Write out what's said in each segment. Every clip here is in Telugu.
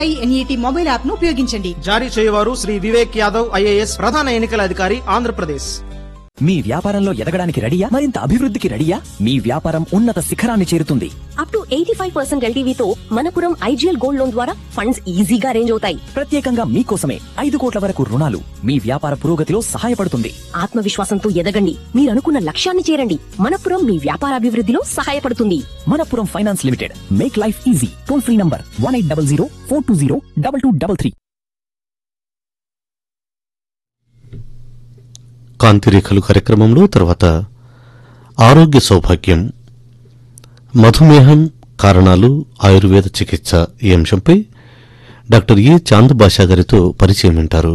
ఎన్ఈటి మొబైల్ యాప్ ను ఉపయోగించండి జారీ చేయవారు శ్రీ వివేక్ యాదవ్ ఐఏఎస్ ప్రధాన ఎన్నికల అధికారి ఆంధ్రప్రదేశ్ మీ వ్యాపారంలో ఎదగడానికి రెడీయా మరింత అభివృద్ధికి రెడీయా మీ వ్యాపారం ఉన్నత శిఖరాన్ని చేరుతుంది up to eighty five percent ఎల్టీవీతో మనపురం ఐజీఎల్ గోల్డ్ లోన్ ద్వారా ఫండ్స్ ఈజీగా అరేంజ్ అవుతాయి ప్రత్యేకంగా మీకోసమే ఐదు కోట్ల వరకు రుణాలు మీ వ్యాపార పురోగతిలో సహాయపడుతుంది ఆత్మవిశ్వాసంతో ఎదగండి మీరు అనుకున్న లక్ష్యాన్ని చేరండి మనపురం మీ వ్యాపారాభివృద్ధిలో సహాయపడుతుంది Manappuram finance limited make life easy toll free number one eight double zero four two zero double two double three కాంతిరేఖలు కార్యక్రమంలో తర్వాత ఆరోగ్య సౌభాగ్యం మధుమేహం కారణాలు ఆయుర్వేద చికిత్స ఈ అంశంపై డాక్టర్ ఏ చాంద్ బాషా గారితో పరిచయం వింటారు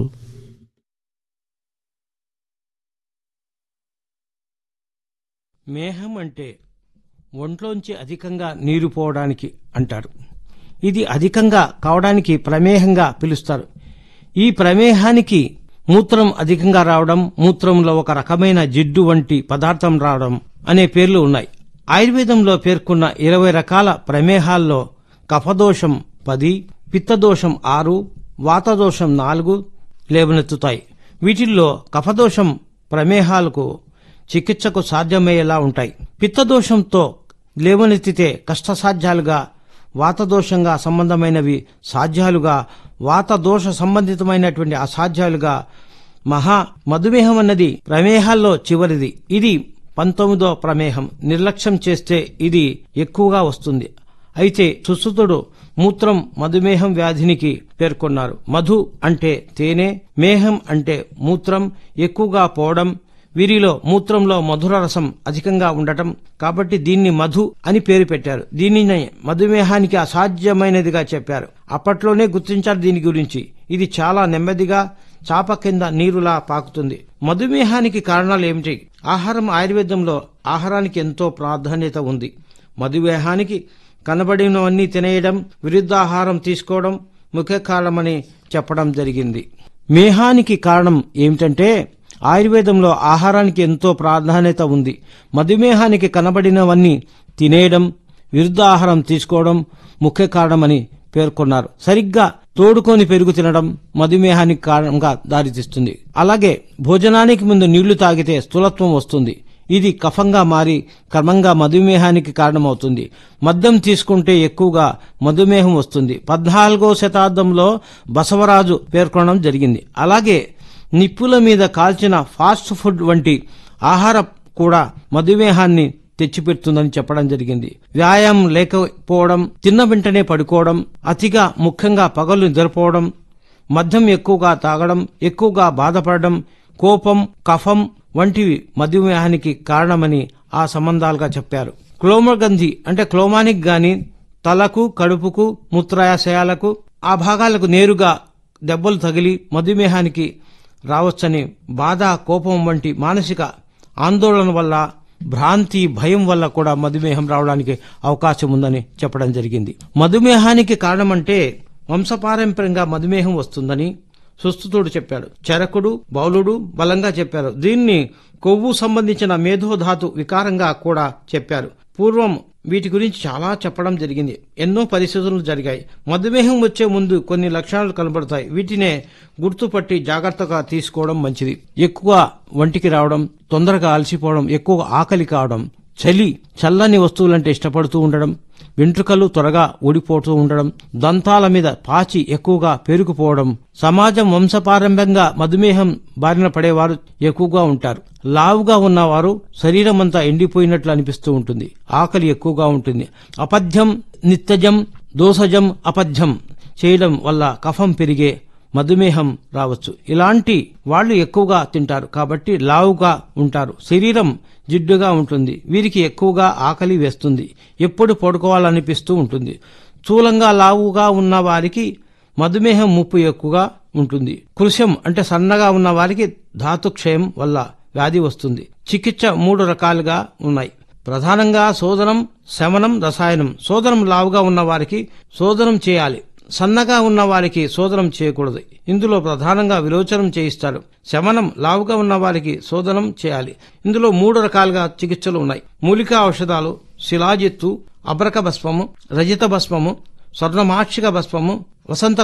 మేహం అంటే ఒంట్లోంచి అధికంగా నీరు పోవడానికి అంటారు ఇది అధికంగా కావడానికి ప్రమేహంగా పిలుస్తారు ఈ ప్రమేహానికి మూత్రం అధికంగా రావడం మూత్రంలో ఒక రకమైన జిడ్డు వంటి పదార్థం రావడం అనే పేర్లు ఉన్నాయి ఆయుర్వేదంలో పేర్కొన్న ఇరవై రకాల ప్రమేహాల్లో కఫదోషం పది పిత్తదోషం ఆరు వాతదోషం నాలుగు లేవనెత్తుతాయి వీటిల్లో కఫదోషం ప్రమేహాలకు చికిత్సకు సాధ్యమయ్యేలా ఉంటాయి పిత్తదోషంతో లేవనెత్తితే కష్టసాధ్యాలుగా వాతదోషంగా సంబంధమైనవి సాధ్యాలుగా వాతదోష సంబంధితమైనటువంటి అసాధ్యాలుగా మహా మధుమేహం అన్నది ప్రమేహాల్లో చివరిది ఇది పంతొమ్మిదో ప్రమేహం నిర్లక్ష్యం చేస్తే ఇది ఎక్కువగా వస్తుంది అయితే సుశ్రుతుడు మూత్రం మధుమేహం వ్యాధినికి పేర్కొన్నారు మధు అంటే తేనె మేహం అంటే మూత్రం ఎక్కువగా పోవడం వీరిలో మూత్రంలో మధుర రసం అధికంగా ఉండటం కాబట్టి దీన్ని మధు అని పేరు పెట్టారు దీనిని మధుమేహానికి అసాధ్యమైనదిగా చెప్పారు అప్పట్లోనే గుర్తించారు దీని గురించి ఇది చాలా నెమ్మదిగా చాప కింద నీరులా పాకుతుంది మధుమేహానికి కారణాలు ఏమిటి ఆహారం ఆయుర్వేదంలో ఆహారానికి ఎంతో ప్రాధాన్యత ఉంది మధుమేహానికి కనబడినవన్నీ తినేయడం విరుద్ధాహారం తీసుకోవడం ముఖ్య కారణమని చెప్పడం జరిగింది మేహానికి కారణం ఏమిటంటే ఆయుర్వేదంలో ఆహారానికి ఎంతో ప్రాధాన్యత ఉంది మధుమేహానికి కనబడినవన్నీ తినేయడం విరుద్ధాహారం తీసుకోవడం ముఖ్య కారణమని పేర్కొన్నారు సరిగ్గా తోడుకొని పెరుగు తినడం మధుమేహానికి కారణంగా దారితీస్తుంది అలాగే భోజనానికి ముందు నీళ్లు తాగితే స్థూలత్వం వస్తుంది ఇది కఫంగా మారి క్రమంగా మధుమేహానికి కారణమవుతుంది మద్యం తీసుకుంటే ఎక్కువగా మధుమేహం వస్తుంది పద్నాలుగో శతాబ్దంలో బసవరాజు పేర్కొనడం జరిగింది అలాగే నిప్పుల మీద కాల్చిన ఫాస్ట్ ఫుడ్ వంటి ఆహారం కూడా మధుమేహాన్ని తెచ్చిపెడుతుందని చెప్పడం జరిగింది వ్యాయామం లేకపోవడం తిన్న వెంటనే పడుకోవడం అతిగా ముఖ్యంగా పగలు నిద్రపోవడం మద్యం ఎక్కువగా తాగడం ఎక్కువగా బాధపడడం కోపం కఫం వంటివి మధుమేహానికి కారణమని ఆ సంబంధాలుగా చెప్పారు క్లోమగంధి అంటే క్లోమానిక్ గాని తలకు కడుపుకు మూత్రాశయాలకు ఆ భాగాలకు నేరుగా దెబ్బలు తగిలి మధుమేహానికి రావచ్చని బాధ కోపం వంటి మానసిక ఆందోళన వల్ల భ్రాంతి భయం వల్ల కూడా మధుమేహం రావడానికి అవకాశం ఉందని చెప్పడం జరిగింది మధుమేహానికి కారణమంటే వంశపారంపర్యంగా మధుమేహం వస్తుందని సుస్థుతుడు చెప్పాడు చరకుడు బౌలుడు బలంగా చెప్పారు దీన్ని కొవ్వు సంబంధించిన మేధోధాతు వికారంగా కూడా చెప్పారు పూర్వం వీటి గురించి చాలా చెప్పడం జరిగింది ఎన్నో పరిశోధనలు జరిగాయి మధుమేహం వచ్చే ముందు కొన్ని లక్షణాలు కనబడతాయి వీటినే గుర్తుపట్టి జాగ్రత్తగా తీసుకోవడం మంచిది ఎక్కువ వంటికి రావడం తొందరగా అలసిపోవడం ఎక్కువ ఆకలి కావడం చలి చల్లని వస్తువులంటే ఇష్టపడుతూ ఉండడం వెంట్రుకలు త్వరగా ఊడిపోతూ ఉండడం దంతాల మీద పాచి ఎక్కువగా పెరుగుపోవడం సమాజం వంశపారంభ్యంగా మధుమేహం బారిన పడేవారు ఎక్కువగా ఉంటారు లావుగా ఉన్నవారు శరీరం అంతా ఎండిపోయినట్లు అనిపిస్తూ ఉంటుంది ఆకలి ఎక్కువగా ఉంటుంది అపథ్యం నిత్యజం దోసజం అపథ్యం చేయడం వల్ల కఫం పెరిగే మధుమేహం రావచ్చు ఇలాంటి వాళ్ళు ఎక్కువగా తింటారు కాబట్టి లావుగా ఉంటారు శరీరం జిడ్డుగా ఉంటుంది వీరికి ఎక్కువగా ఆకలి వేస్తుంది ఎప్పుడు పడుకోవాలనిపిస్తూ ఉంటుంది స్థూలంగా లావుగా ఉన్న వారికి మధుమేహం ముప్పు ఎక్కువగా ఉంటుంది కృషం అంటే సన్నగా ఉన్న వారికి ధాతుక్షయం వల్ల వ్యాధి వస్తుంది చికిత్స మూడు రకాలుగా ఉన్నాయి ప్రధానంగా శోధనం శమనం రసాయనం శోధనం లావుగా ఉన్న వారికి శోధనం చేయాలి సన్నగా ఉన్న వారికి శోధనం చేయకూడదు ఇందులో ప్రధానంగా విరోచనం చేయిస్తారు శమనం లావుగా ఉన్న వారికి శోధనం చేయాలి ఇందులో మూడు రకాలుగా చికిత్సలు ఉన్నాయి మూలికా ఔషధాలు శిలాజిత్తు అబ్రక భస్మము రజిత భస్మము స్వర్ణమాక్షిక భస్మము వసంత